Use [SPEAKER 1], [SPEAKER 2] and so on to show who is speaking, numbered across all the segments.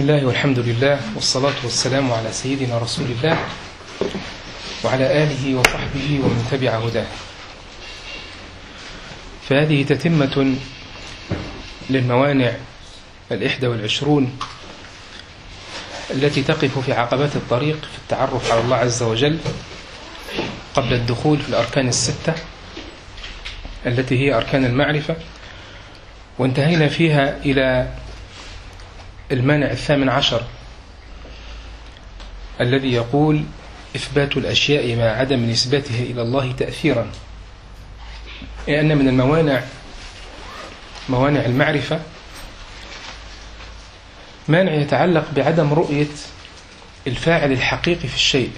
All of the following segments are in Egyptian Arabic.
[SPEAKER 1] الله والحمد لله والصلاة والسلام على سيدنا رسول الله وعلى آله وصحبه ومن تبع هداه فهذه تتمة للموانع الإحدى والعشرون التي تقف في عقبات الطريق في التعرف على الله عز وجل قبل الدخول في الأركان الستة التي هي أركان المعرفة وانتهينا فيها إلى المانع الثامن عشر الذي يقول إثبات الأشياء مع عدم نسبتها إلى الله تأثيرا لأن من الموانع موانع المعرفة مانع يتعلق بعدم رؤية الفاعل الحقيقي في الشيء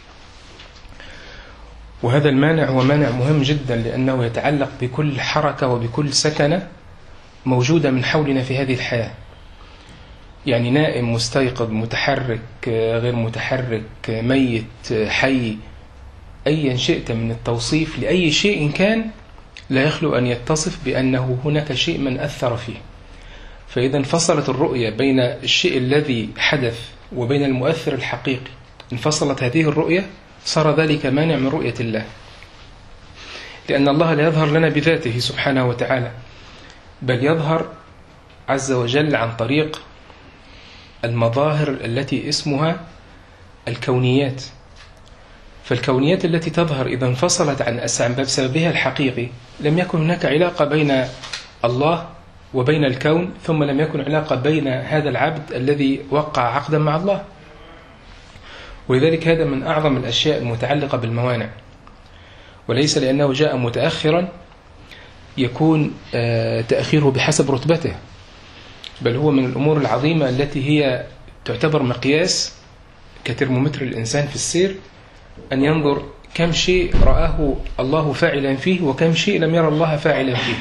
[SPEAKER 1] وهذا المانع هو مانع مهم جدا لأنه يتعلق بكل حركة وبكل سكنة موجودة من حولنا في هذه الحياة يعني نائم مستيقظ متحرك غير متحرك ميت حي أيا شئت من التوصيف لأي شيء كان لا يخلو أن يتصف بأنه هناك شيء من أثر فيه فإذا انفصلت الرؤية بين الشيء الذي حدث وبين المؤثر الحقيقي انفصلت هذه الرؤية صار ذلك مانع من رؤية الله لأن الله لا يظهر لنا بذاته سبحانه وتعالى بل يظهر عز وجل عن طريق المظاهر التي اسمها الكونيات فالكونيات التي تظهر إذا انفصلت عن بسببها الحقيقي لم يكن هناك علاقة بين الله وبين الكون ثم لم يكن علاقة بين هذا العبد الذي وقع عقدا مع الله ولذلك هذا من أعظم الأشياء المتعلقة بالموانع وليس لأنه جاء متأخرا يكون تأخيره بحسب رتبته بل هو من الأمور العظيمة التي هي تعتبر مقياس كترمومتر الإنسان في السير أن ينظر كم شيء رآه الله فاعلا فيه وكم شيء لم يرى الله فاعلا فيه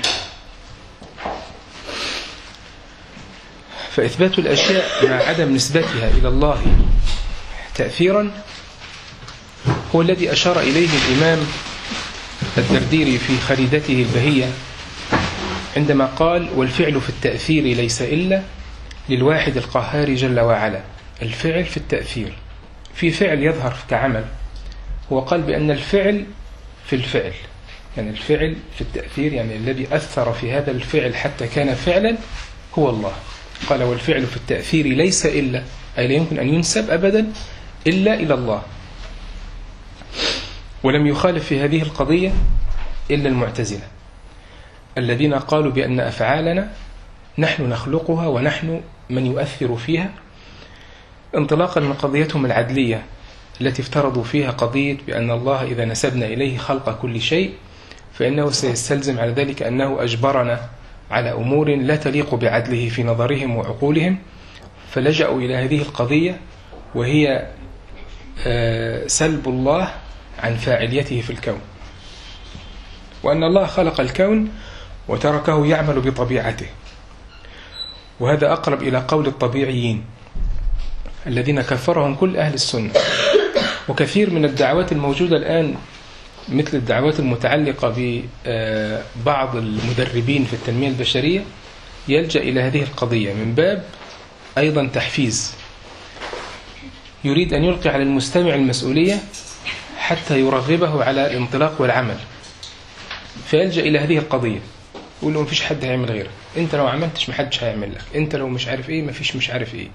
[SPEAKER 1] فإثبات الأشياء مع عدم نسبتها إلى الله تأثيرا هو الذي أشار إليه الإمام الدرديري في خريدته البهية عندما قال والفعل في التأثير ليس إلا للواحد القهار جل وعلا الفعل في التأثير في فعل يظهر كعمل هو قال بأن الفعل في الفعل يعني الفعل في التأثير يعني الذي أثر في هذا الفعل حتى كان فعلا هو الله قال والفعل في التأثير ليس إلا أي لا يمكن أن ينسب أبدا إلا إلى الله ولم يخالف في هذه القضية إلا المعتزلة الذين قالوا بأن أفعالنا نحن نخلقها ونحن من يؤثر فيها انطلاقا من قضيتهم العدلية التي افترضوا فيها قضية بأن الله إذا نسبنا إليه خلق كل شيء فإنه سيستلزم على ذلك أنه أجبرنا على أمور لا تليق بعدله في نظرهم وعقولهم فلجأوا إلى هذه القضية وهي سلب الله عن فاعليته في الكون وأن الله خلق الكون وتركه يعمل بطبيعته وهذا أقرب إلى قول الطبيعيين الذين كفرهم كل أهل السنة وكثير من الدعوات الموجودة الآن مثل الدعوات المتعلقة ببعض المدربين في التنمية البشرية يلجأ إلى هذه القضية من باب أيضا تحفيز يريد أن يلقي على المستمع المسؤولية حتى يرغبه على الانطلاق والعمل فيلجأ إلى هذه القضية يقول له مفيش حد هيعمل غيرك انت لو عملتش محدش هيعمل لك انت لو مش عارف ايه مفيش مش عارف ايه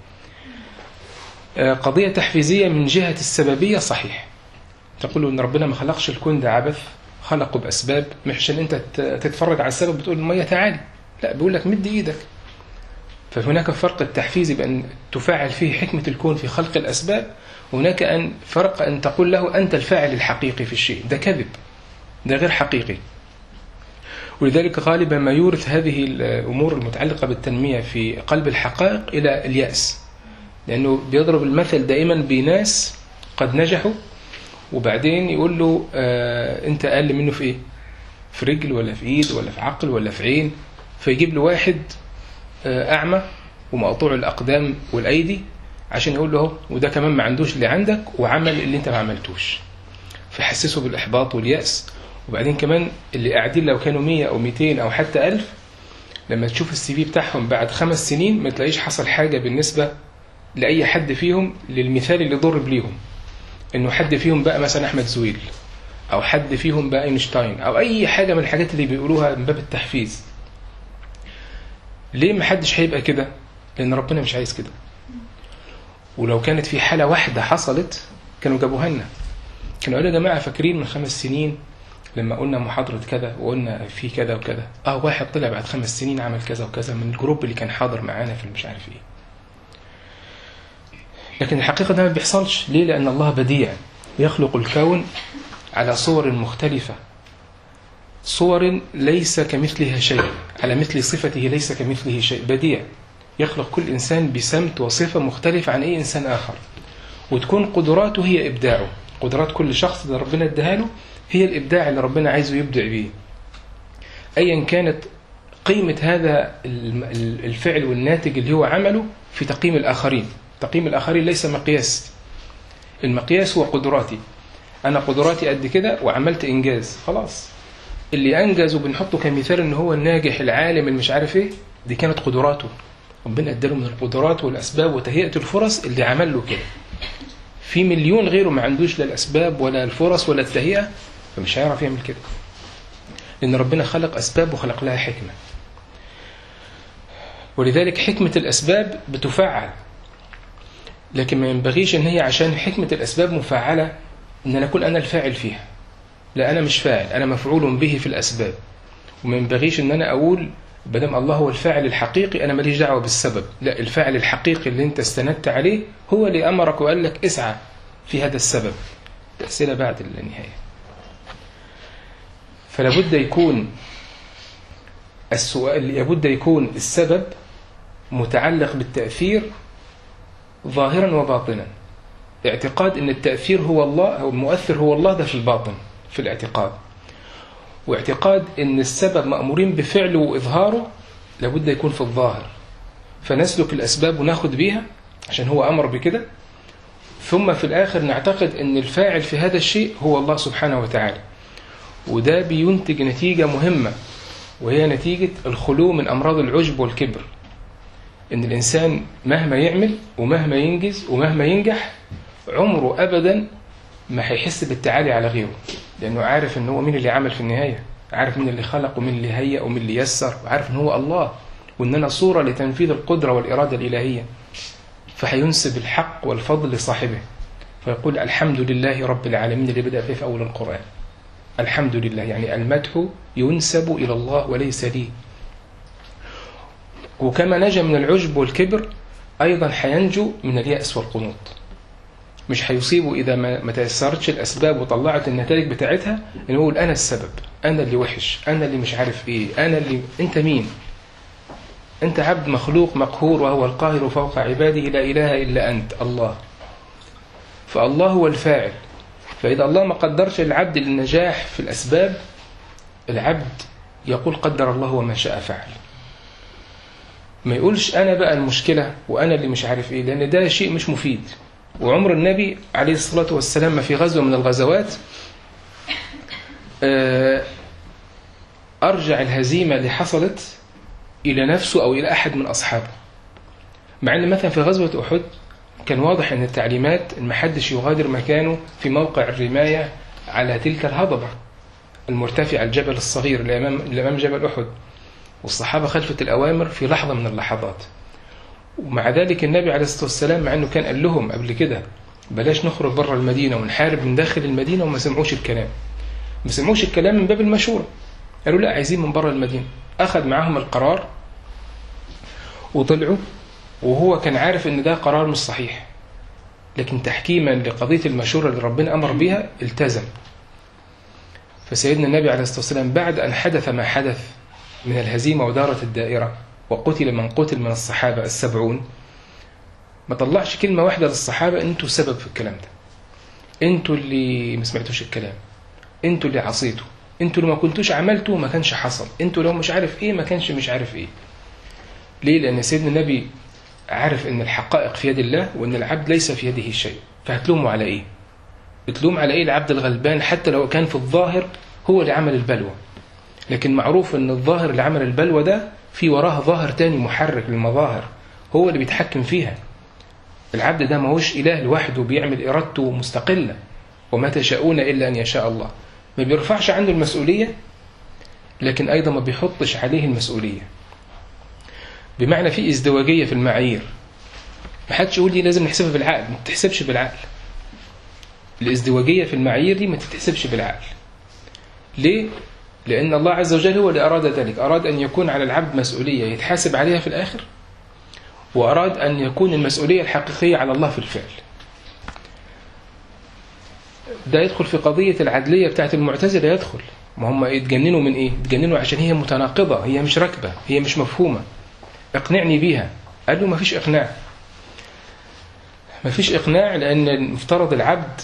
[SPEAKER 1] قضية تحفيزية من جهة السببية صحيح تقول له ان ربنا ما خلقش الكون ده عبث خلقه بأسباب مش عشان انت تتفرج على السبب بتقول المية تعالي لا بيقول لك مد ايدك فهناك فرق التحفيزي بأن تفاعل فيه حكمة الكون في خلق الأسباب وهناك أن فرق أن تقول له أنت الفاعل الحقيقي في الشيء ده كذب ده غير حقيقي ولذلك غالبا ما يورث هذه الأمور المتعلقة بالتنمية في قلب الحقائق إلى اليأس لأنه بيضرب المثل دائما بناس قد نجحوا وبعدين يقول له آه أنت أقل منه في إيه في رجل ولا في إيد ولا في عقل ولا في عين فيجيب له واحد آه أعمى ومقطوع الأقدام والأيدي عشان يقول له وده كمان ما عندوش اللي عندك وعمل اللي انت ما عملتوش فيحسسه بالإحباط واليأس وبعدين كمان اللي قاعدين لو كانوا 100 أو 200 أو حتى 1000 لما تشوف السي في بتاعهم بعد خمس سنين ما تلاقيش حصل حاجة بالنسبة لأي حد فيهم للمثال اللي ضرب ليهم إنه حد فيهم بقى مثلا أحمد زويل أو حد فيهم بقى أينشتاين أو أي حاجة من الحاجات اللي بيقولوها من باب التحفيز ليه ما حدش هيبقى كده لأن ربنا مش عايز كده ولو كانت في حالة واحدة حصلت كانوا جابوها لنا كانوا قالوا يا جماعة فاكرين من خمس سنين لما قلنا محاضرة كذا وقلنا في كذا وكذا اه واحد طلع بعد خمس سنين عمل كذا وكذا من الجروب اللي كان حاضر معانا في مش عارف ايه لكن الحقيقة ده ما بيحصلش ليه لأن الله بديع يخلق الكون على صور مختلفة صور ليس كمثلها شيء على مثل صفته ليس كمثله شيء بديع يخلق كل إنسان بسمت وصفة مختلفة عن أي إنسان آخر وتكون قدراته هي إبداعه قدرات كل شخص اللي ربنا اداها له هي الإبداع اللي ربنا عايزه يبدع به أيا كانت قيمة هذا الفعل والناتج اللي هو عمله في تقييم الآخرين تقييم الآخرين ليس مقياس المقياس هو قدراتي أنا قدراتي قد كده وعملت إنجاز خلاص اللي أنجز وبنحطه كمثال إن هو الناجح العالم اللي مش عارف إيه دي كانت قدراته ربنا اداله من القدرات والأسباب وتهيئة الفرص اللي عمل له كده في مليون غيره ما عندوش لا الأسباب ولا الفرص ولا التهيئة فمش هيعرف يعمل كده لأن ربنا خلق أسباب وخلق لها حكمة ولذلك حكمة الأسباب بتفعل لكن ما ينبغيش ان هي عشان حكمة الأسباب مفعلة ان انا اكون انا الفاعل فيها لا انا مش فاعل انا مفعول به في الأسباب وما ينبغيش ان انا اقول بدم الله هو الفاعل الحقيقي انا ماليش دعوه بالسبب لا الفاعل الحقيقي اللي انت استندت عليه هو اللي امرك وقال لك اسعى في هذا السبب الاسئله بعد النهايه فلا بد يكون السؤال لابد يكون السبب متعلق بالتاثير ظاهرا وباطنا اعتقاد ان التاثير هو الله او المؤثر هو الله ده في الباطن في الاعتقاد واعتقاد ان السبب مأمورين بفعله وإظهاره لابد يكون في الظاهر فنسلك الأسباب وناخد بيها عشان هو أمر بكده ثم في الآخر نعتقد ان الفاعل في هذا الشيء هو الله سبحانه وتعالى وده بينتج نتيجة مهمة وهي نتيجة الخلو من أمراض العجب والكبر ان الإنسان مهما يعمل ومهما ينجز ومهما ينجح عمره أبدا ما هيحس بالتعالي على غيره لأنه عارف ان هو مين اللي عمل في النهاية عارف مين اللي خلق ومين اللي هيأ ومين اللي يسر وعارف ان هو الله وان انا صورة لتنفيذ القدرة والإرادة الإلهية فهينسب الحق والفضل لصاحبه فيقول الحمد لله رب العالمين اللي بدأ فيه في أول القرآن الحمد لله يعني المدح ينسب إلى الله وليس لي وكما نجا من العجب والكبر أيضا حينجو من اليأس والقنوط مش هيصيبه إذا ما, ما تيسرتش الأسباب وطلعت النتائج بتاعتها إنه يقول أنا السبب أنا اللي وحش أنا اللي مش عارف إيه أنا اللي أنت مين أنت عبد مخلوق مقهور وهو القاهر فوق عباده لا إله إلا أنت الله فالله هو الفاعل فإذا الله ما قدرش العبد للنجاح في الأسباب العبد يقول قدر الله وما شاء فعل ما يقولش أنا بقى المشكلة وأنا اللي مش عارف إيه لأن ده شيء مش مفيد وعمر النبي عليه الصلاة والسلام ما في غزوة من الغزوات أرجع الهزيمة اللي حصلت إلى نفسه أو إلى أحد من أصحابه مع أن مثلا في غزوة أحد كان واضح أن التعليمات أن محدش يغادر مكانه في موقع الرماية على تلك الهضبة المرتفع الجبل الصغير الأمام جبل أحد والصحابة خلفت الأوامر في لحظة من اللحظات ومع ذلك النبي عليه الصلاة والسلام مع أنه كان قال لهم قبل كده بلاش نخرج بره المدينة ونحارب من داخل المدينة وما سمعوش الكلام ما سمعوش الكلام من باب المشورة قالوا لا عايزين من بره المدينة أخذ معاهم القرار وطلعوا وهو كان عارف ان ده قرار مش صحيح لكن تحكيما لقضية المشورة اللي ربنا أمر بها التزم فسيدنا النبي عليه الصلاة والسلام بعد أن حدث ما حدث من الهزيمة ودارت الدائرة وقتل من قتل من الصحابة السبعون ما طلعش كلمة واحدة للصحابة انتوا السبب في الكلام ده انتوا اللي ما سمعتوش الكلام انتوا اللي عصيتوا انتوا اللي ما كنتوش عملتوا ما كانش حصل انتوا لو مش عارف ايه ما كانش مش عارف ايه ليه لأن سيدنا النبي عارف ان الحقائق في يد الله وان العبد ليس في يده شيء فهتلومه على ايه بتلوم على ايه العبد الغلبان حتى لو كان في الظاهر هو اللي عمل البلوى لكن معروف ان الظاهر اللي عمل البلوى ده في وراه ظاهر تاني محرك للمظاهر هو اللي بيتحكم فيها العبد ده ماهوش إله لوحده بيعمل إرادته مستقلة وما تشاءون إلا أن يشاء الله ما بيرفعش عنده المسؤولية لكن أيضا ما بيحطش عليه المسؤولية بمعنى في ازدواجية في المعايير ما حدش يقول لي لازم نحسبها بالعقل ما تحسبش بالعقل الازدواجية في المعايير دي ما تتحسبش بالعقل ليه؟ لأن الله عز وجل هو اللي أراد ذلك أراد أن يكون على العبد مسؤولية يتحاسب عليها في الآخر وأراد أن يكون المسؤولية الحقيقية على الله في الفعل ده يدخل في قضية العدلية بتاعت المعتزلة يدخل ما هم يتجننوا من إيه؟ يتجننوا عشان هي متناقضة هي مش راكبة هي مش مفهومة اقنعني بيها قال له ما فيش إقناع ما فيش إقناع لأن المفترض العبد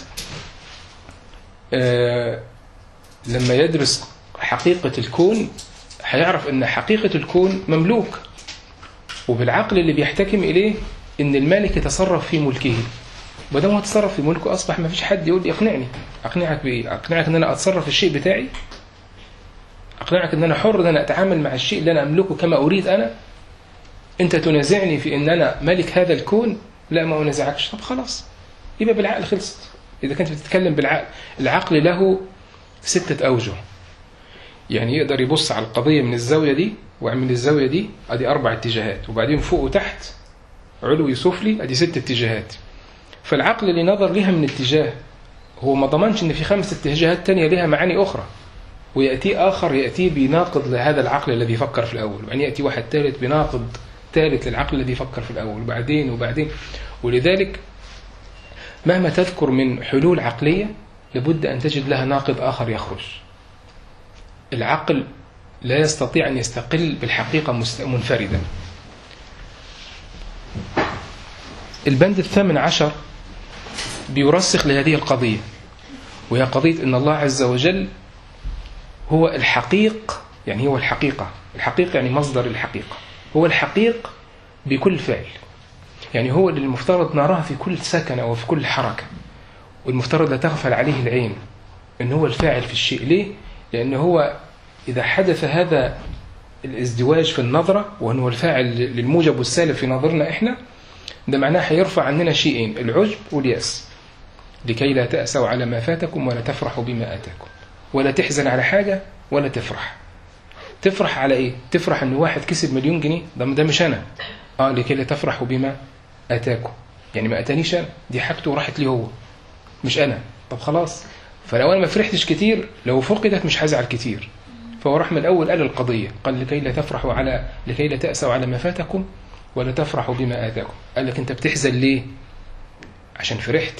[SPEAKER 1] آه لما يدرس حقيقة الكون هيعرف أن حقيقة الكون مملوك وبالعقل اللي بيحتكم إليه أن المالك يتصرف في ملكه ودام هو تصرف في ملكه أصبح ما فيش حد يقول لي اقنعني أقنعك بإيه؟ أقنعك أن أنا أتصرف في الشيء بتاعي أقنعك أن أنا حر أن أنا أتعامل مع الشيء اللي أنا أملكه كما أريد أنا أنت تنازعني في أن أنا ملك هذا الكون لا ما أنازعكش طب خلاص يبقى بالعقل خلصت إذا كنت بتتكلم بالعقل العقل له ستة أوجه يعني يقدر يبص على القضية من الزاوية دي ويعمل الزاوية دي أدي أربع اتجاهات وبعدين فوق وتحت علوي سفلي أدي ست اتجاهات فالعقل اللي نظر لها من اتجاه هو ما ضمنش ان في خمس اتجاهات تانية لها معاني اخرى وياتي اخر ياتي بناقض لهذا العقل الذي فكر في الاول وبعدين ياتي واحد ثالث بناقض ثالث للعقل الذي فكر في الاول وبعدين وبعدين ولذلك مهما تذكر من حلول عقليه لابد ان تجد لها ناقض اخر يخرج العقل لا يستطيع ان يستقل بالحقيقه منفردا البند الثامن عشر بيرسخ لهذه القضية وهي قضية أن الله عز وجل هو الحقيق يعني هو الحقيقة الحقيقة يعني مصدر الحقيقة هو الحقيق بكل فعل يعني هو اللي المفترض نراه في كل سكنة وفي كل حركة والمفترض لا تغفل عليه العين أن هو الفاعل في الشيء ليه؟ لأن هو إذا حدث هذا الازدواج في النظرة وأنه الفاعل للموجب والسالب في نظرنا إحنا ده معناه هيرفع عننا شيئين العجب والياس لكي لا تأسوا على ما فاتكم ولا تفرحوا بما آتاكم ولا تحزن على حاجة ولا تفرح تفرح على ايه تفرح ان واحد كسب مليون جنيه ده ده مش انا اه لكي لا تفرحوا بما اتاكم يعني ما اتانيش انا دي حاجته وراحت لي هو مش انا طب خلاص فلو انا ما فرحتش كتير لو فقدت مش هزعل كتير فهو راح من الاول قال القضيه قال لكي لا تفرحوا على لكي لا تاسوا على ما فاتكم ولا تفرحوا بما آتاكم قال لك أنت بتحزن ليه عشان فرحت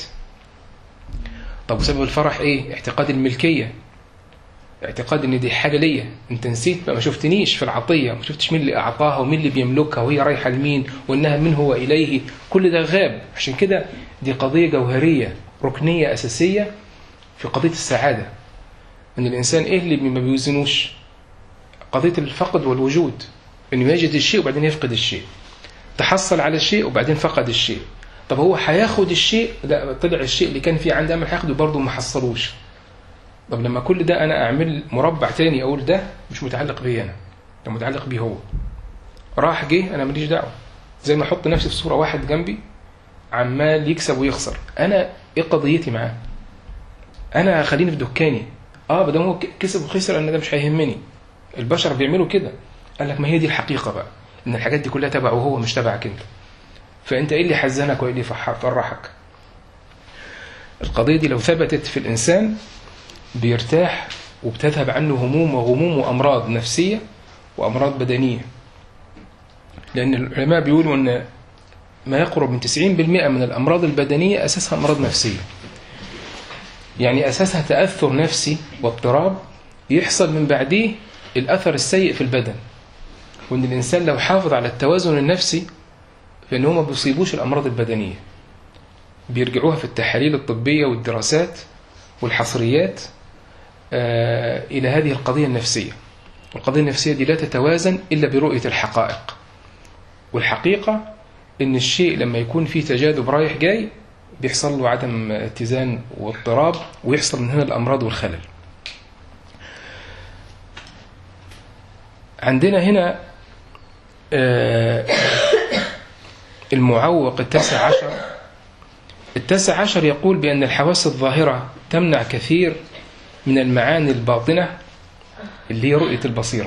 [SPEAKER 1] طب وسبب الفرح إيه اعتقاد الملكية اعتقاد ان دي حاجه ليا انت نسيت ما شفتنيش في العطيه ما شفتش مين اللي اعطاها ومين اللي بيملكها وهي رايحه لمين وانها من هو اليه كل ده غاب عشان كده دي قضيه جوهريه ركنيه اساسيه في قضيه السعاده ان الانسان ايه اللي ما بيوزنوش قضيه الفقد والوجود انه يجد الشيء وبعدين يفقد الشيء تحصل على الشيء وبعدين فقد الشيء طب هو هياخد الشيء لا طلع الشيء اللي كان فيه عنده امل هياخده برضه ما حصلوش طب لما كل ده انا اعمل مربع تاني اقول ده مش متعلق بي انا ده متعلق بيه هو راح جه انا ماليش دعوه زي ما احط نفسي في صوره واحد جنبي عمال يكسب ويخسر انا ايه قضيتي معاه انا خليني في دكاني اه بدل هو كسب وخسر انا ده مش هيهمني البشر بيعملوا كده قال لك ما هي دي الحقيقه بقى ان الحاجات دي كلها تبعه هو مش تبعك انت فانت ايه اللي حزنك وايه اللي فرحك القضيه دي لو ثبتت في الانسان بيرتاح وبتذهب عنه هموم وغموم وامراض نفسيه وامراض بدنيه لان العلماء بيقولوا ان ما يقرب من 90% من الامراض البدنيه اساسها امراض نفسيه يعني اساسها تاثر نفسي واضطراب يحصل من بعديه الاثر السيء في البدن وان الانسان لو حافظ على التوازن النفسي فان هو ما بيصيبوش الامراض البدنيه بيرجعوها في التحاليل الطبيه والدراسات والحصريات آه الى هذه القضيه النفسيه والقضيه النفسيه دي لا تتوازن الا برؤيه الحقائق والحقيقه ان الشيء لما يكون فيه تجاذب رايح جاي بيحصل له عدم اتزان واضطراب ويحصل من هنا الامراض والخلل عندنا هنا المعوق التاسع عشر التاسع عشر يقول بأن الحواس الظاهرة تمنع كثير من المعاني الباطنة اللي هي رؤية البصيرة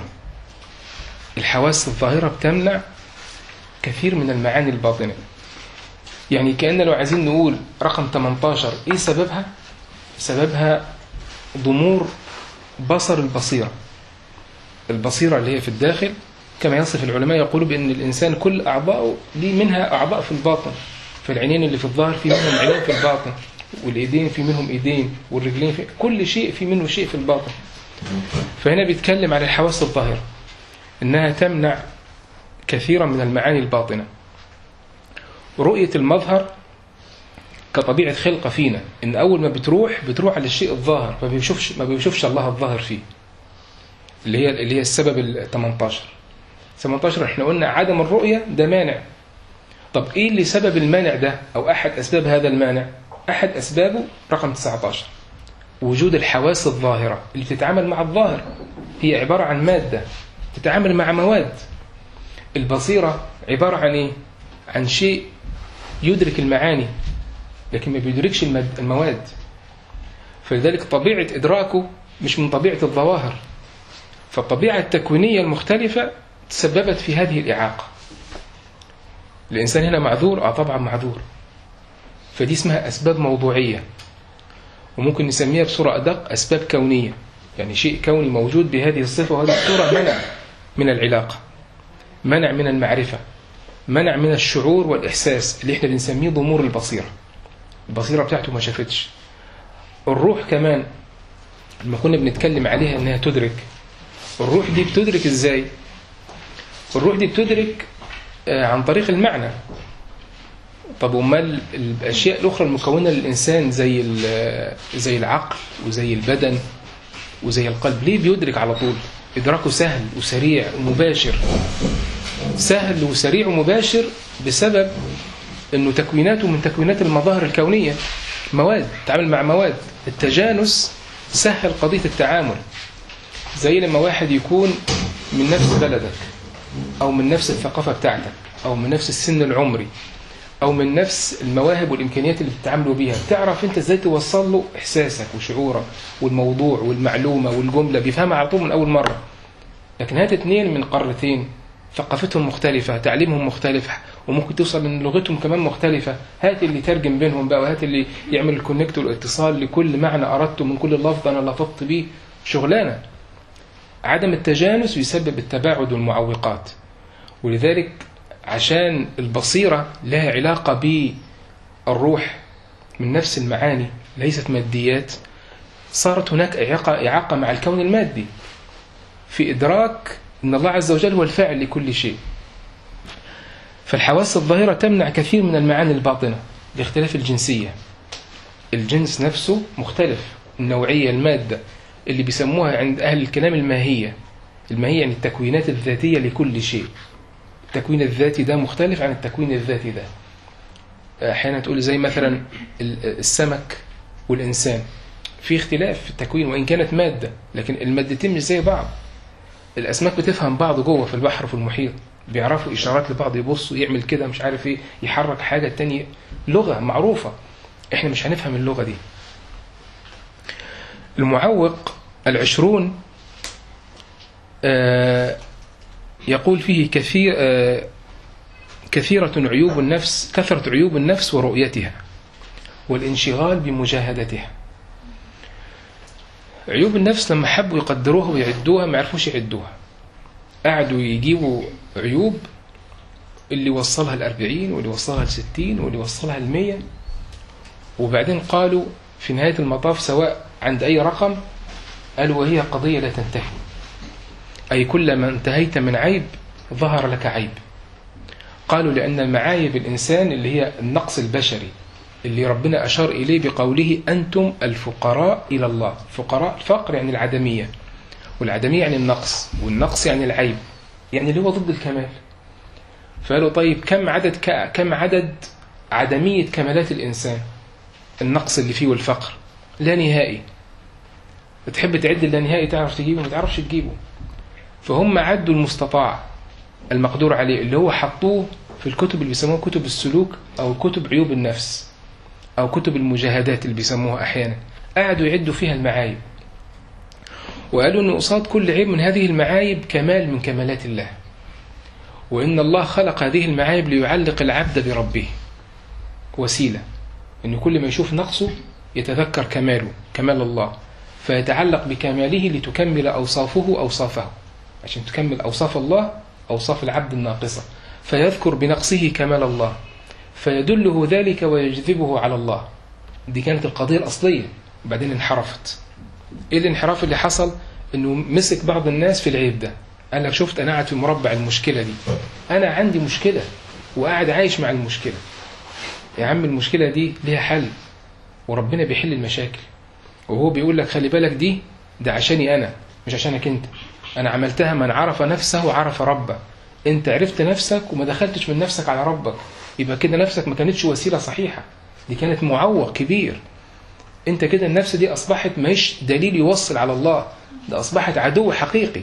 [SPEAKER 1] الحواس الظاهرة بتمنع كثير من المعاني الباطنة يعني كأن لو عايزين نقول رقم 18 إيه سببها؟ سببها ضمور بصر البصيرة البصيرة اللي هي في الداخل كما يصف العلماء يقولوا بأن الإنسان كل أعضائه دي منها أعضاء في الباطن فالعينين اللي في الظاهر في منهم عينين في الباطن والإيدين في منهم إيدين والرجلين في كل شيء في منه شيء في الباطن فهنا بيتكلم على الحواس الظاهرة إنها تمنع كثيرا من المعاني الباطنة رؤية المظهر كطبيعة خلقة فينا إن أول ما بتروح بتروح على الشيء الظاهر ما بيشوفش ما بيشوفش الله الظاهر فيه اللي هي اللي هي السبب ال 18 18 احنا قلنا عدم الرؤية ده مانع طب ايه اللي سبب المانع ده او احد اسباب هذا المانع احد اسبابه رقم 19 وجود الحواس الظاهرة اللي بتتعامل مع الظاهر هي عبارة عن مادة تتعامل مع مواد البصيرة عبارة عن ايه عن شيء يدرك المعاني لكن ما بيدركش المد- المواد فلذلك طبيعة إدراكه مش من طبيعة الظواهر فالطبيعة التكوينية المختلفة تسببت في هذه الإعاقة الإنسان هنا معذور؟ آه طبعا معذور فدي اسمها أسباب موضوعية وممكن نسميها بصورة أدق أسباب كونية يعني شيء كوني موجود بهذه الصفة وهذه الصورة منع من العلاقة منع من المعرفة منع من الشعور والإحساس اللي احنا بنسميه ضمور البصيرة البصيرة بتاعته ما شافتش الروح كمان لما كنا بنتكلم عليها انها تدرك الروح دي بتدرك ازاي الروح دي بتدرك آه، عن طريق المعنى طب امال الاشياء الاخرى المكونه للانسان زي ال- زي العقل وزي البدن وزي القلب ليه بيدرك على طول ادراكه سهل وسريع ومباشر سهل وسريع ومباشر بسبب انه تكويناته من تكوينات المظاهر الكونيه مواد تعامل مع مواد التجانس سهل قضيه التعامل زي لما واحد يكون من نفس بلدك او من نفس الثقافه بتاعتك او من نفس السن العمري او من نفس المواهب والامكانيات اللي بتتعاملوا بيها تعرف انت ازاي توصل له احساسك وشعورك والموضوع والمعلومه والجمله بيفهمها على طول من اول مره لكن هات اتنين من قارتين ثقافتهم مختلفة تعليمهم مختلف وممكن توصل ان لغتهم كمان مختلفة هات اللي يترجم بينهم بقى وهات اللي يعمل الكونكت والاتصال لكل معنى أردته من كل لفظ أنا لفظت بيه شغلانة عدم التجانس يسبب التباعد والمعوقات ولذلك عشان البصيرة لها علاقة بالروح من نفس المعاني ليست ماديات صارت هناك إعاقة, إعاقة مع الكون المادي في إدراك أن الله عز وجل هو الفاعل لكل شيء فالحواس الظاهرة تمنع كثير من المعاني الباطنة لاختلاف الجنسية الجنس نفسه مختلف النوعية المادة اللي بيسموها عند أهل الكلام الماهية الماهية يعني التكوينات الذاتية لكل شيء التكوين الذاتي ده مختلف عن التكوين الذاتي ده أحيانا تقول زي مثلا السمك والإنسان في اختلاف في التكوين وإن كانت مادة لكن المادتين مش زي بعض الأسماك بتفهم بعض جوه في البحر وفي المحيط بيعرفوا إشارات لبعض يبصوا يعمل كده مش عارف إيه يحرك حاجة تانية لغة معروفة إحنا مش هنفهم اللغة دي المعوق العشرون آه يقول فيه كثير آه كثيرة عيوب النفس كثرة عيوب النفس ورؤيتها والانشغال بمجاهدتها عيوب النفس لما حبوا يقدروها ويعدوها ما عرفوش يعدوها قعدوا يجيبوا عيوب اللي وصلها الأربعين واللي وصلها الستين واللي وصلها المية وبعدين قالوا في نهاية المطاف سواء عند أي رقم قالوا وهي قضية لا تنتهي أي كلما انتهيت من عيب ظهر لك عيب قالوا لأن المعايب الإنسان اللي هي النقص البشري اللي ربنا أشار إليه بقوله أنتم الفقراء إلى الله فقراء الفقر يعني العدمية والعدمية يعني النقص والنقص يعني العيب يعني اللي هو ضد الكمال فقالوا طيب كم عدد كم عدد عدمية كمالات الإنسان النقص اللي فيه والفقر لا نهائي تحب تعد اللانهائي تعرف تجيبه ما تعرفش تجيبه فهم عدوا المستطاع المقدور عليه اللي هو حطوه في الكتب اللي بيسموها كتب السلوك أو كتب عيوب النفس أو كتب المجاهدات اللي بيسموها أحيانا قعدوا يعدوا فيها المعايب وقالوا أن قصاد كل عيب من هذه المعايب كمال من كمالات الله وإن الله خلق هذه المعايب ليعلق العبد بربه وسيلة أن كل ما يشوف نقصه يتذكر كماله كمال الله فيتعلق بكماله لتكمل أوصافه أوصافه عشان تكمل أوصاف الله أوصاف العبد الناقصة فيذكر بنقصه كمال الله فيدله ذلك ويجذبه على الله دي كانت القضية الأصلية وبعدين انحرفت ايه الانحراف اللي حصل انه مسك بعض الناس في العيب ده قال لك شفت انا قاعد في مربع المشكلة دي انا عندي مشكلة وقاعد عايش مع المشكلة يا عم المشكلة دي ليها حل وربنا بيحل المشاكل وهو بيقول لك خلي بالك دي ده عشاني انا مش عشانك انت انا عملتها من عرف نفسه وعرف ربه انت عرفت نفسك وما دخلتش من نفسك على ربك يبقى كده نفسك ما كانتش وسيلة صحيحة دي كانت معوق كبير انت كده النفس دي اصبحت ماهيش دليل يوصل على الله ده اصبحت عدو حقيقي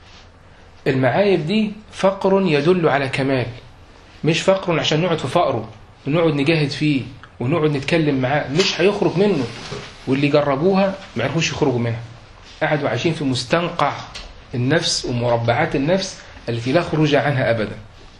[SPEAKER 1] المعايب دي فقر يدل على كمال مش فقر عشان نقعد في فقره ونقعد نجاهد فيه ونقعد نتكلم معاه مش هيخرج منه واللي جربوها ما عرفوش يخرجوا منها قعدوا عايشين في مستنقع النفس ومربعات النفس التي لا خروج عنها أبدا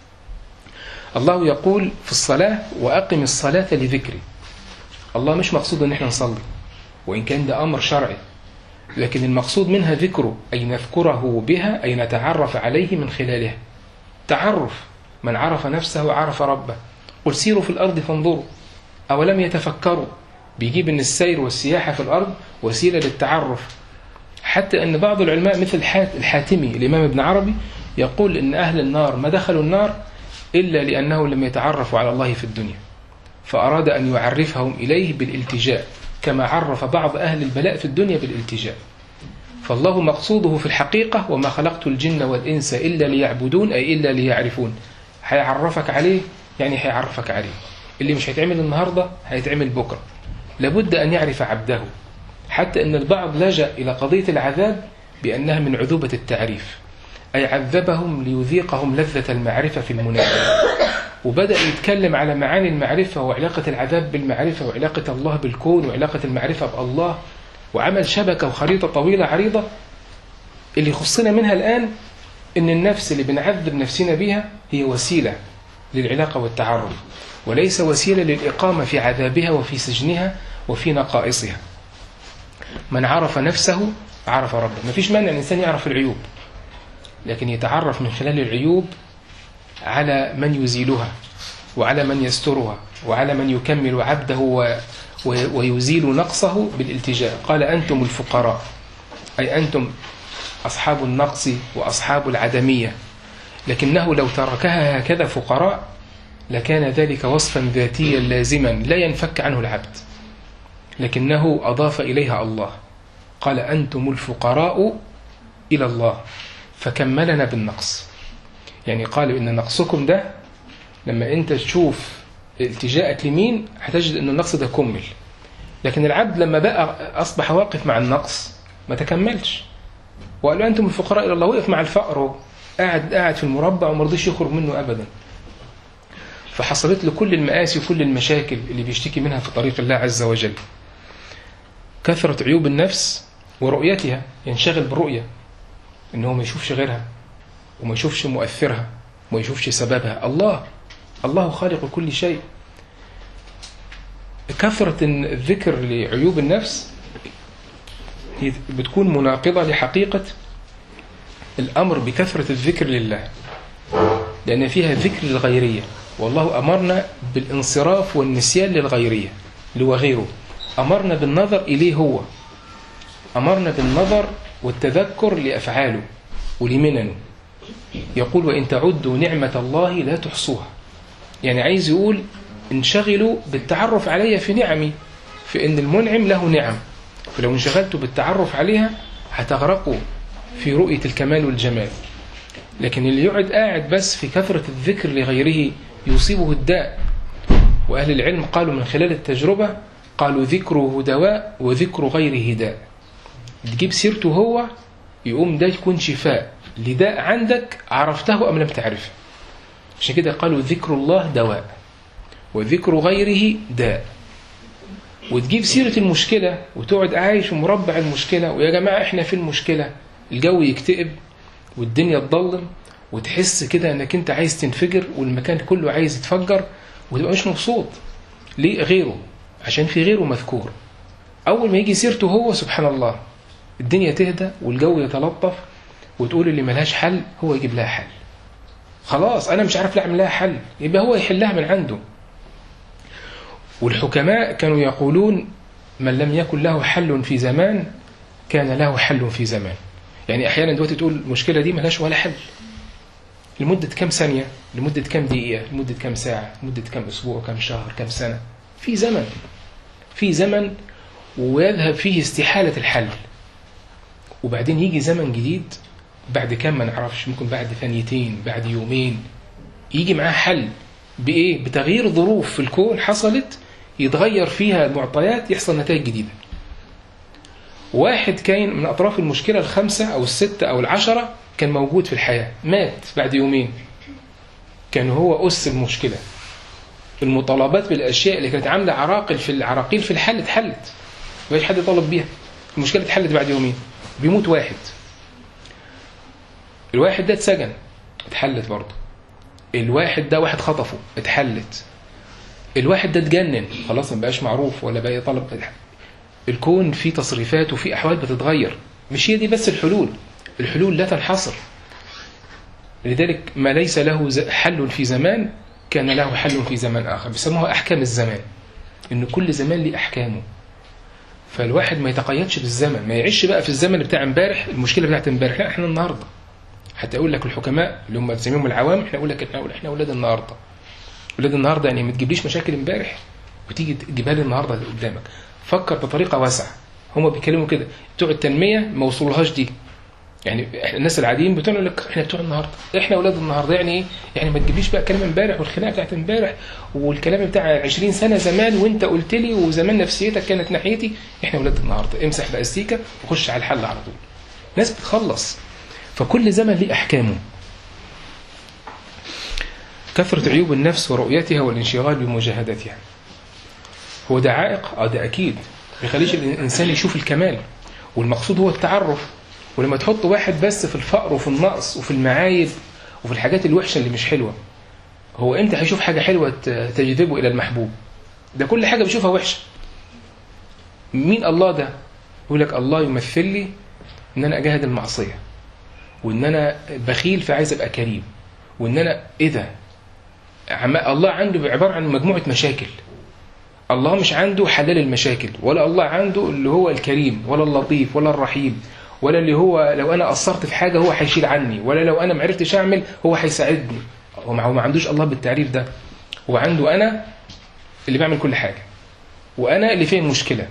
[SPEAKER 1] الله يقول في الصلاة وأقم الصلاة لذكري الله مش مقصود ان احنا نصلي وإن كان ده أمر شرعي لكن المقصود منها ذكره أي نذكره بها أي نتعرف عليه من خلالها تعرف من عرف نفسه عرف ربه قل سيروا في الأرض فانظروا أولم يتفكروا بيجيب أن السير والسياحة في الأرض وسيلة للتعرف حتى أن بعض العلماء مثل الحاتمي الإمام ابن عربي يقول أن أهل النار ما دخلوا النار إلا لأنه لم يتعرفوا على الله في الدنيا فأراد أن يعرفهم إليه بالالتجاء كما عرف بعض أهل البلاء في الدنيا بالالتجاء فالله مقصوده في الحقيقة وما خلقت الجن والإنس إلا ليعبدون أي إلا ليعرفون هيعرفك عليه يعني هيعرفك عليه اللي مش هيتعمل النهاردة هيتعمل بكرة لابد أن يعرف عبده حتى أن البعض لجأ إلى قضية العذاب بأنها من عذوبة التعريف أي عذبهم ليذيقهم لذة المعرفة في المنادى وبدأ يتكلم على معاني المعرفة وعلاقة العذاب بالمعرفة وعلاقة الله بالكون وعلاقة المعرفة بالله وعمل شبكة وخريطة طويلة عريضة اللي يخصنا منها الآن إن النفس اللي بنعذب نفسنا بها هي وسيلة للعلاقة والتعرف وليس وسيلة للإقامة في عذابها وفي سجنها وفي نقائصها من عرف نفسه عرف ربه ما فيش مانع الإنسان يعرف العيوب لكن يتعرف من خلال العيوب على من يزيلها وعلى من يسترها وعلى من يكمل عبده و ويزيل نقصه بالالتجاء قال أنتم الفقراء أي أنتم أصحاب النقص وأصحاب العدمية لكنه لو تركها هكذا فقراء لكان ذلك وصفا ذاتيا لازما لا ينفك عنه العبد لكنه أضاف إليها الله قال أنتم الفقراء إلى الله فكملنا بالنقص يعني قالوا إن نقصكم ده لما أنت تشوف التجاءك لمين هتجد أن النقص ده كمل لكن العبد لما بقى أصبح واقف مع النقص ما تكملش وقالوا أنتم الفقراء إلى الله وقف مع الفقر قاعد قاعد في المربع وما رضيش يخرج منه أبدا فحصلت له كل المآسي وكل المشاكل اللي بيشتكي منها في طريق الله عز وجل كثرة عيوب النفس ورؤيتها ينشغل بالرؤية إنه ما يشوفش غيرها وما يشوفش مؤثرها وما يشوفش سببها الله الله خالق كل شيء كثرة الذكر لعيوب النفس بتكون مناقضة لحقيقة الأمر بكثرة الذكر لله لأن فيها ذكر للغيرية والله أمرنا بالانصراف والنسيان للغيرية اللي هو غيره أمرنا بالنظر إليه هو أمرنا بالنظر والتذكر لأفعاله ولمننه يقول وإن تعدوا نعمة الله لا تحصوها يعني عايز يقول انشغلوا بالتعرف علي في نعمي في ان المنعم له نعم فلو انشغلتوا بالتعرف عليها هتغرقوا في رؤية الكمال والجمال لكن اللي يقعد قاعد بس في كثرة الذكر لغيره يصيبه الداء وأهل العلم قالوا من خلال التجربة قالوا ذكره دواء وذكر غيره داء تجيب سيرته هو يقوم ده يكون شفاء لداء عندك عرفته أم لم تعرفه عشان كده قالوا ذكر الله دواء وذكر غيره داء وتجيب سيرة المشكلة وتقعد عايش في مربع المشكلة ويا جماعة احنا في المشكلة الجو يكتئب والدنيا تضلم وتحس كده انك انت عايز تنفجر والمكان كله عايز يتفجر وتبقى مش مبسوط ليه غيره عشان في غيره مذكور اول ما يجي سيرته هو سبحان الله الدنيا تهدى والجو يتلطف وتقول اللي ملهاش حل هو يجيب لها حل خلاص انا مش عارف اعمل لها حل يبقى هو يحلها من عنده والحكماء كانوا يقولون من لم يكن له حل في زمان كان له حل في زمان يعني احيانا دلوقتي تقول المشكله دي ملهاش ولا حل لمده كام ثانيه لمده كام دقيقه لمده كام ساعه لمده كام اسبوع كام شهر كام سنه في زمن في زمن ويذهب فيه استحاله الحل وبعدين يجي زمن جديد بعد كام ما نعرفش ممكن بعد ثانيتين بعد يومين يجي معاه حل بايه بتغيير ظروف في الكون حصلت يتغير فيها المعطيات يحصل نتائج جديده واحد كان من أطراف المشكلة الخمسة أو الستة أو العشرة كان موجود في الحياة مات بعد يومين كان هو أس المشكلة المطالبات بالأشياء اللي كانت عاملة عراقل في العراقيل في الحل اتحلت مفيش حد طالب بيها المشكلة اتحلت بعد يومين بيموت واحد الواحد ده اتسجن اتحلت برضه الواحد ده واحد خطفه اتحلت الواحد ده اتجنن خلاص ما بقاش معروف ولا بقى طلب الكون فيه تصريفات وفيه أحوال بتتغير مش هي دي بس الحلول الحلول لا تنحصر لذلك ما ليس له حل في زمان كان له حل في زمان آخر بيسموها أحكام الزمان إن كل زمان ليه أحكامه فالواحد ما يتقيدش بالزمن ما يعيش بقى في الزمن بتاع امبارح المشكلة بتاعت امبارح لا احنا النهاردة حتى أقول لك الحكماء اللي هم بنسميهم العوام احنا أقول لك احنا احنا أولاد النهاردة أولاد النهاردة يعني ما تجيبليش مشاكل امبارح وتيجي تجيبها لي النهاردة قدامك فكر بطريقه واسعه هم بيتكلموا كده بتوع التنميه ما وصلوهاش دي يعني احنا الناس العاديين بتوع لك احنا بتوع النهارده احنا اولاد النهارده يعني ايه يعني ما تجيبليش بقى كلام امبارح والخناقه بتاعت امبارح والكلام بتاع 20 سنه زمان وانت قلت لي وزمان نفسيتك كانت ناحيتي احنا اولاد النهارده امسح باستيكه وخش على الحل على طول ناس بتخلص فكل زمن ليه احكامه كثرة عيوب النفس ورؤيتها والانشغال بمجاهدتها هو ده عائق اه ده اكيد ما يخليش الانسان يشوف الكمال والمقصود هو التعرف ولما تحط واحد بس في الفقر وفي النقص وفي المعايب وفي الحاجات الوحشه اللي مش حلوه هو امتى هيشوف حاجه حلوه تجذبه الى المحبوب ده كل حاجه بيشوفها وحشه مين الله ده يقول لك الله يمثل لي ان انا اجاهد المعصيه وان انا بخيل فعايز ابقى كريم وان انا ايه ده الله عنده عباره عن مجموعه مشاكل الله مش عنده حلال المشاكل ولا الله عنده اللي هو الكريم ولا اللطيف ولا الرحيم ولا اللي هو لو انا قصرت في حاجه هو هيشيل عني ولا لو انا ما عرفتش اعمل هو هيساعدني هو ما عندوش الله بالتعريف ده هو عنده انا اللي بعمل كل حاجه وانا اللي فيه المشكله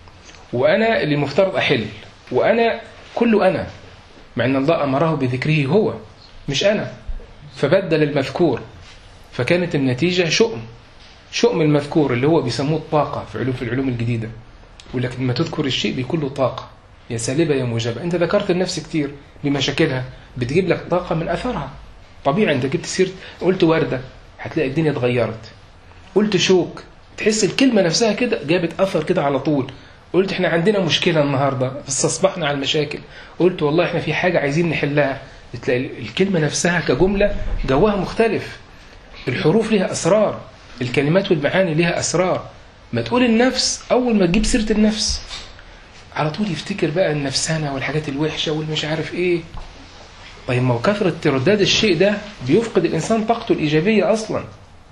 [SPEAKER 1] وانا اللي المفترض احل وانا كله انا مع ان الله امره بذكره هو مش انا فبدل المذكور فكانت النتيجه شؤم شؤم المذكور اللي هو بيسموه الطاقة في علوم في العلوم الجديدة يقول لك لما تذكر الشيء بيكون له طاقة يا سالبة يا موجبة أنت ذكرت النفس كتير بمشاكلها بتجيب لك طاقة من أثرها طبيعي أنت جبت سيرة قلت وردة هتلاقي الدنيا اتغيرت قلت شوك تحس الكلمة نفسها كده جابت أثر كده على طول قلت احنا عندنا مشكلة النهاردة استصبحنا على المشاكل قلت والله احنا في حاجة عايزين نحلها تلاقي الكلمة نفسها كجملة جواها مختلف الحروف لها أسرار الكلمات والمعاني لها أسرار ما تقول النفس أول ما تجيب سيرة النفس على طول يفتكر بقى النفسانة والحاجات الوحشة والمش عارف إيه طيب ما هو كثرة ترداد الشيء ده بيفقد الإنسان طاقته الإيجابية أصلا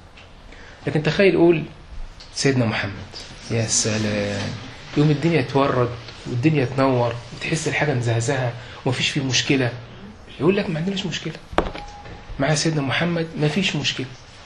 [SPEAKER 1] لكن تخيل قول سيدنا محمد يا سلام يوم الدنيا تورد والدنيا تنور وتحس الحاجة مزهزهة ومفيش فيه مشكلة يقول لك ما عندناش مشكلة مع سيدنا محمد ما فيش مشكلة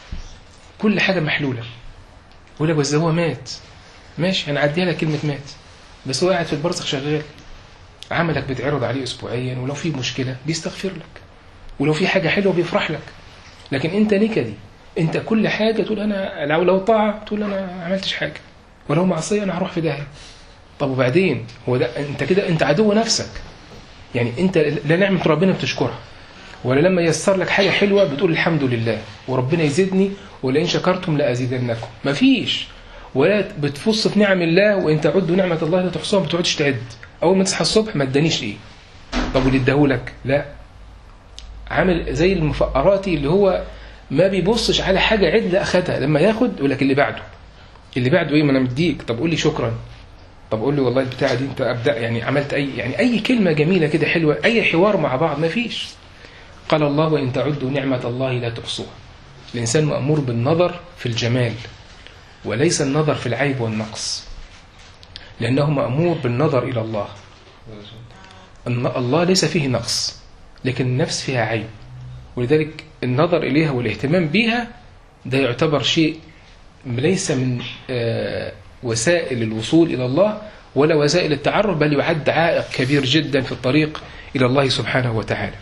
[SPEAKER 1] كل حاجة محلولة يقول لك بس هو مات ماشي هنعديها لك كلمة مات بس هو قاعد في البرزخ شغال عملك بيتعرض عليه أسبوعيا ولو في مشكلة بيستغفر لك ولو في حاجة حلوة بيفرح لك لكن أنت نكدي أنت كل حاجة تقول أنا لو لو طاعة تقول أنا ما عملتش حاجة ولو معصية أنا هروح في داهية طب وبعدين هو ده أنت كده أنت عدو نفسك يعني أنت لا نعمة ربنا بتشكرها ولا لما يسر لك حاجة حلوة بتقول الحمد لله وربنا يزيدني ولئن شكرتم لأزيدنكم مفيش ولا بتفص في نعم الله وان تعدوا نعمه الله لا تحصوها ما بتقعدش تعد اول ما تصحى الصبح ما ادانيش ايه طب واللي اداهولك لا عامل زي المفقراتي اللي هو ما بيبصش على حاجه عدل اخدها لما ياخد يقول لك اللي بعده اللي بعده ايه ما انا مديك طب قول لي شكرا طب قول لي والله البتاعه دي انت ابدا يعني عملت اي يعني اي كلمه جميله كده حلوه اي حوار مع بعض ما فيش قال الله وان تعدوا نعمه الله لا تحصوها الانسان مامور بالنظر في الجمال وليس النظر في العيب والنقص لانه مامور بالنظر الى الله ان الله ليس فيه نقص لكن النفس فيها عيب ولذلك النظر اليها والاهتمام بها ده يعتبر شيء ليس من آه، وسائل الوصول إلى الله ولا وسائل التعرف بل يعد عائق كبير جدا في الطريق إلى الله سبحانه وتعالى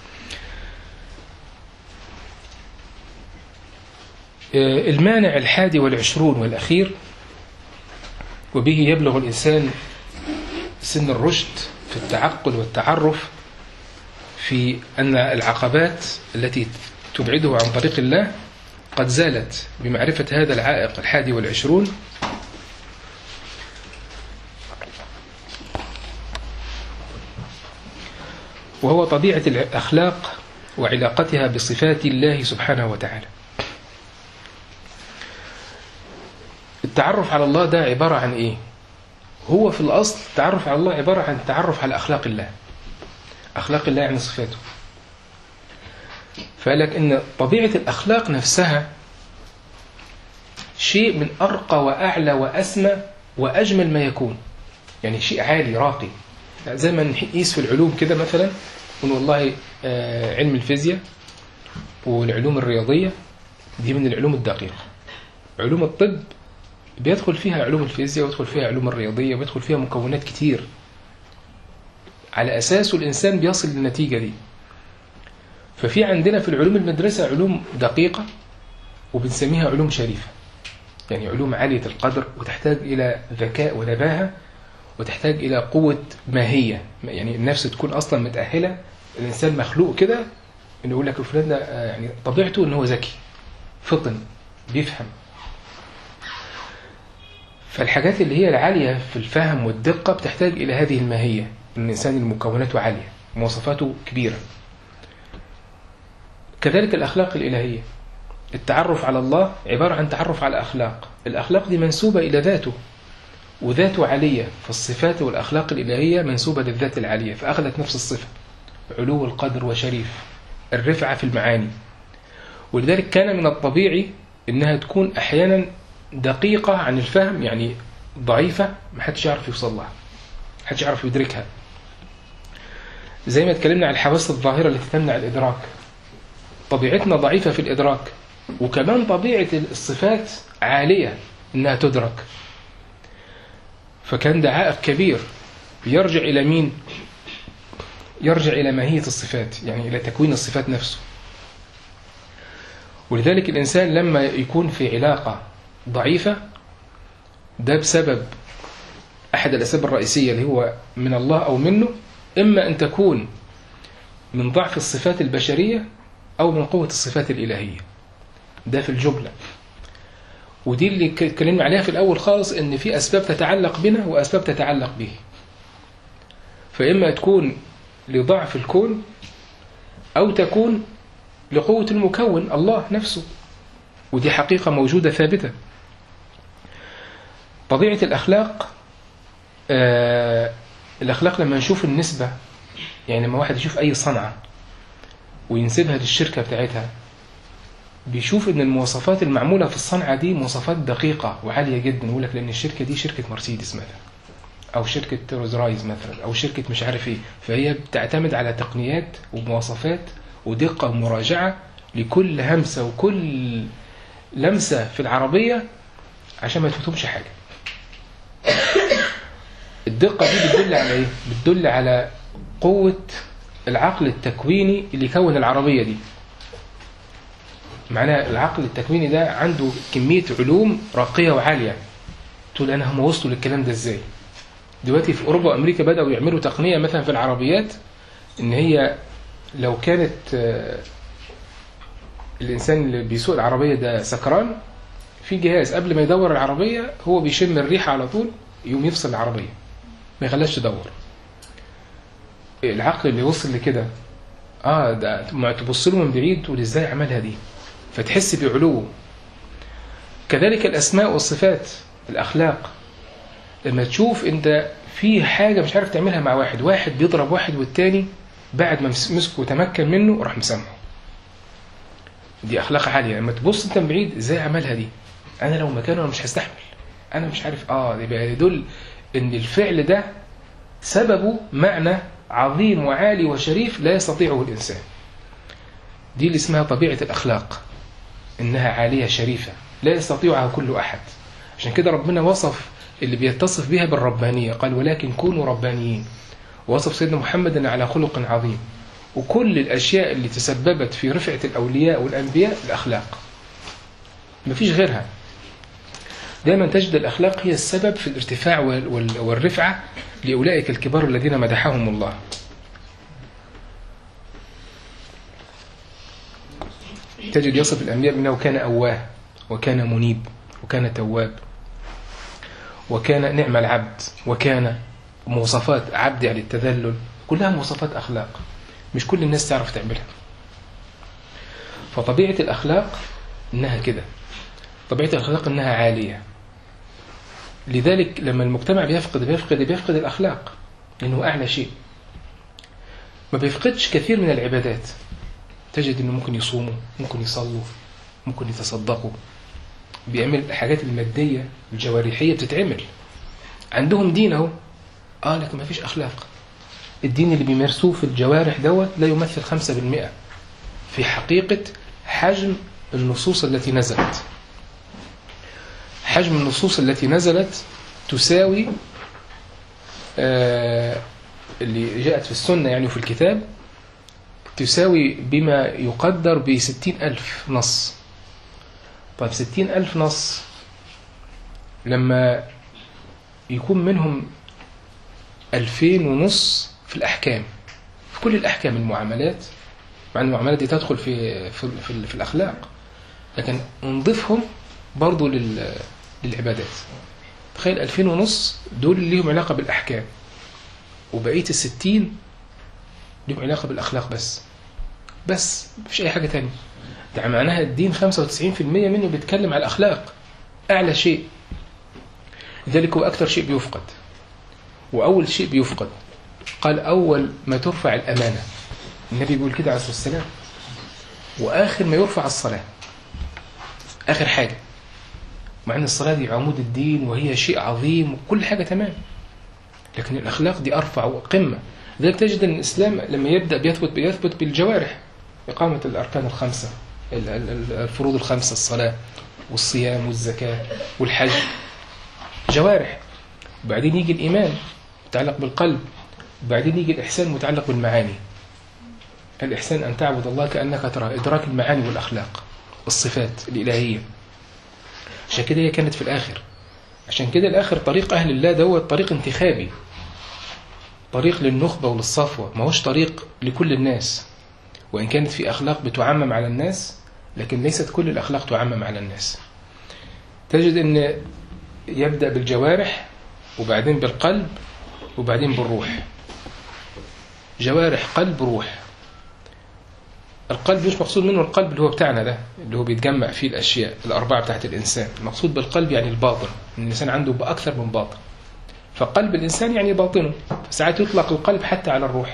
[SPEAKER 1] آه، المانع الحادي والعشرون والأخير وبه يبلغ الإنسان سن الرشد في التعقل والتعرف في أن العقبات التي تبعده عن طريق الله قد زالت بمعرفة هذا العائق الحادي والعشرون وهو طبيعة الأخلاق وعلاقتها بصفات الله سبحانه وتعالى التعرف على الله ده عبارة عن إيه؟ هو في الأصل التعرف على الله عبارة عن التعرف على أخلاق الله أخلاق الله يعني صفاته فقال لك إن طبيعة الأخلاق نفسها شيء من أرقى وأعلى وأسمى وأجمل ما يكون يعني شيء عالي راقي يعني زي ما نقيس في العلوم كده مثلا نقول والله آه، علم الفيزياء والعلوم الرياضية دي من العلوم الدقيقة علوم الطب بيدخل فيها علوم الفيزياء ويدخل فيها علوم الرياضية ويدخل فيها مكونات كتير على أساسه الإنسان بيصل للنتيجة دي ففي عندنا في العلوم المدرسة علوم دقيقة وبنسميها علوم شريفة يعني علوم عالية القدر وتحتاج إلى ذكاء ونباهة وتحتاج إلى قوة ماهية يعني النفس تكون أصلا متأهلة الإنسان مخلوق كده إنه يقول لك فلان ده آه، يعني طبيعته إن هو ذكي فطن بيفهم فالحاجات اللي هي العالية في الفهم والدقة بتحتاج إلى هذه الماهية إن الإنسان المكوناته عالية مواصفاته كبيرة كذلك الأخلاق الإلهية التعرف على الله عبارة عن تعرف على أخلاق الأخلاق دي منسوبة إلى ذاته وذاته عالية فالصفات والأخلاق الإلهية منسوبة للذات العالية فأخذت نفس الصفة علو القدر وشريف الرفعة في المعاني ولذلك كان من الطبيعي إنها تكون أحيانا دقيقة عن الفهم يعني ضعيفة ما حدش يعرف يوصل لها حدش يعرف يدركها زي ما اتكلمنا عن الحواس الظاهرة التي تمنع الإدراك طبيعتنا ضعيفة في الإدراك وكمان طبيعة الصفات عالية إنها تدرك فكان ده عائق كبير يرجع إلى مين؟ يرجع إلى ماهية الصفات يعني إلى تكوين الصفات نفسه ولذلك الإنسان لما يكون في علاقة ضعيفة ده بسبب أحد الأسباب الرئيسية اللي هو من الله أو منه إما أن تكون من ضعف الصفات البشرية أو من قوة الصفات الإلهية ده في الجملة ودي اللي ك- اتكلمنا عليها في الأول خالص إن في أسباب تتعلق بنا وأسباب تتعلق به فإما تكون لضعف الكون أو تكون لقوة المكون الله نفسه ودي حقيقة موجودة ثابتة طبيعة الأخلاق آه الأخلاق لما نشوف النسبة يعني لما واحد يشوف أي صنعة وينسبها للشركة بتاعتها بيشوف ان المواصفات المعمولة في الصنعة دي مواصفات دقيقة وعالية جدا يقول لك لان الشركة دي شركة مرسيدس مثلا او شركة روز رايز مثلا او شركة مش عارف ايه فهي بتعتمد على تقنيات ومواصفات ودقة ومراجعة لكل همسة وكل لمسة في العربية عشان ما تفوتهمش حاجة الدقة دي بتدل على ايه؟ بتدل على قوة العقل التكويني اللي كون العربية دي معناها العقل التكويني ده عنده كمية علوم راقية وعالية تقول أنا هم وصلوا للكلام ده إزاي دلوقتي في أوروبا وأمريكا بدأوا يعملوا تقنية مثلا في العربيات إن هي لو كانت آه، الإنسان اللي بيسوق العربية ده سكران في جهاز قبل ما يدور العربية هو بيشم الريحة على طول يقوم يفصل العربية ما يخليهاش تدور العقل اللي وصل لكده اه ده ما تبص له من بعيد تقول ازاي عملها دي فتحس بعلوه كذلك الاسماء والصفات الاخلاق لما تشوف انت في حاجه مش عارف تعملها مع واحد واحد بيضرب واحد والتاني بعد ما مس- مسكه وتمكن منه راح مسامحه دي اخلاق عاليه لما تبص انت من بعيد ازاي عملها دي انا لو مكانه انا مش هستحمل انا مش عارف اه ده يبقى يدل ان الفعل ده سببه معنى عظيم وعالي وشريف لا يستطيعه الانسان دي اللي اسمها طبيعه الاخلاق انها عاليه شريفه لا يستطيعها كل احد عشان كده ربنا وصف اللي بيتصف بها بالربانيه قال ولكن كونوا ربانيين وصف سيدنا محمد أن على خلق عظيم وكل الأشياء اللي تسببت في رفعة الأولياء والأنبياء الأخلاق مفيش غيرها دائما تجد الأخلاق هي السبب في الارتفاع وال- وال- والرفعة لأولئك الكبار الذين مدحهم الله تجد يصف الأنبياء بأنه كان أواه وكان منيب وكان تواب وكان نعم العبد وكان مواصفات عبد يعني التذلل كلها مواصفات أخلاق مش كل الناس تعرف تعملها فطبيعة الأخلاق إنها كده طبيعة الأخلاق إنها عالية لذلك لما المجتمع بيفقد بيفقد بيفقد الأخلاق لأنه أعلى شيء ما بيفقدش كثير من العبادات تجد إنه ممكن يصوموا ممكن يصلوا ممكن يتصدقوا بيعمل الحاجات المادية الجوارحية بتتعمل عندهم دين اهو اه لكن ما فيش اخلاق الدين اللي بيمارسوه في الجوارح دوت لا يمثل 5% في حقيقة حجم النصوص التي نزلت حجم النصوص التي نزلت تساوي آه اللي جاءت في السنة يعني وفي الكتاب تساوي بما يقدر بستين ألف نص طيب ستين ألف نص لما يكون منهم ألفين ونص في الأحكام في كل الأحكام المعاملات مع أن المعاملات دي تدخل في في, في, في الأخلاق لكن نضيفهم برضو لل للعبادات تخيل ألفين ونص دول اللي ليهم علاقة بالأحكام وبقية الستين ليهم علاقة بالأخلاق بس بس مفيش أي حاجة تانية ده معناها الدين 95% منه بيتكلم على الأخلاق أعلى شيء لذلك هو أكثر شيء بيفقد وأول شيء بيفقد قال أول ما ترفع الأمانة النبي بيقول كده عليه الصلاة والسلام وآخر ما يرفع الصلاة آخر حاجة مع أن الصلاة دي عمود الدين وهي شيء عظيم وكل حاجة تمام لكن الأخلاق دي أرفع وقمة لذلك تجد أن الإسلام لما يبدأ بيثبت بيثبت بالجوارح إقامة الأركان الخمسة ال- ال- ال- الفروض الخمسة الصلاة والصيام والزكاة والحج جوارح وبعدين يجي الإيمان متعلق بالقلب وبعدين يجي الإحسان متعلق بالمعاني الإحسان أن تعبد الله كأنك ترى إدراك المعاني والأخلاق الصفات الإلهية عشان كده هي كانت في الآخر عشان كده الآخر طريق أهل الله دوت طريق انتخابي طريق للنخبة وللصفوة ما هوش طريق لكل الناس وإن كانت في أخلاق بتعمم على الناس لكن ليست كل الأخلاق تعمم على الناس تجد أن يبدأ بالجوارح وبعدين بالقلب وبعدين بالروح جوارح قلب روح القلب مش مقصود منه القلب اللي هو بتاعنا ده اللي هو بيتجمع فيه الأشياء الأربعة بتاعت الإنسان المقصود بالقلب يعني الباطن الإنسان عنده أكثر من باطن فقلب الإنسان يعني باطنه ساعات يطلق القلب حتى على الروح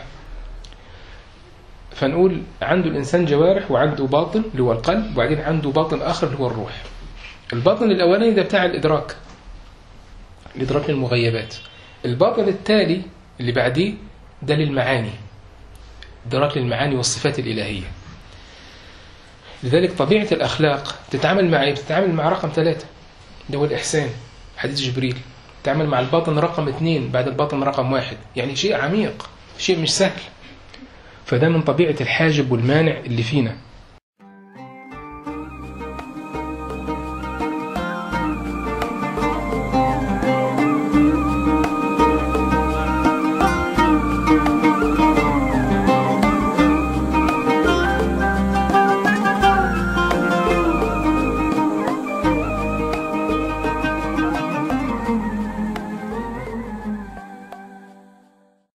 [SPEAKER 1] فنقول عنده الإنسان جوارح وعنده باطن اللي هو القلب وبعدين عنده باطن آخر اللي هو الروح الباطن الأولاني ده بتاع الإدراك الإدراك للمغيبات الباطن التالي اللي بعديه ده للمعاني إدراك للمعاني والصفات الإلهية لذلك طبيعة الأخلاق تتعامل مع إيه؟ تتعامل مع رقم ثلاثة ده هو الإحسان حديث جبريل تتعامل مع الباطن رقم اثنين بعد الباطن رقم واحد يعني شيء عميق شيء مش سهل فده من طبيعة الحاجب والمانع اللي فينا